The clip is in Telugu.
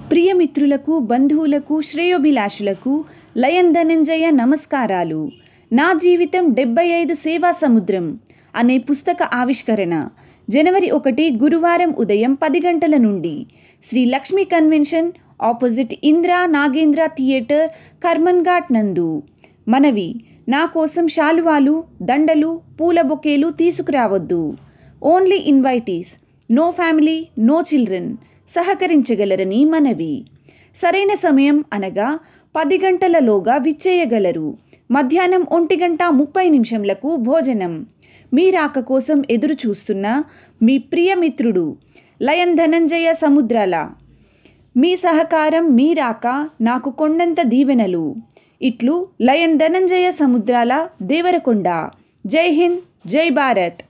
ప్రియమిత్రులకు బంధువులకు శ్రేయోభిలాషులకు లయన్ ధనంజయ నమస్కారాలు నా జీవితం డెబ్బై ఐదు సేవా సముద్రం అనే పుస్తక ఆవిష్కరణ జనవరి ఒకటి గురువారం ఉదయం పది గంటల నుండి Sri Lakshmi convention opposite Indira Nagendra theatre Karman Ghat నందు మనవి నా కోసం శాలువాలు దండలు పూల బొకేలు తీసుకురావద్దు only invitees no family no children సహకరించగలరని మనవి సరైన సమయం అనగా పది గంటలలోగా విచ్చేయగలరు మధ్యాహ్నం ఒంటి గంట ముప్పై నిమిషంలకు భోజనం మీ రాక కోసం ఎదురు చూస్తున్న మీ ప్రియమిత్రుడు లయన్ ధనంజయ సముద్రాల మీ సహకారం మీ రాక నాకు కొండంత దీవెనలు ఇట్లు లయన్ ధనంజయ సముద్రాల దేవరకొండ జై హింద్ జై భారత్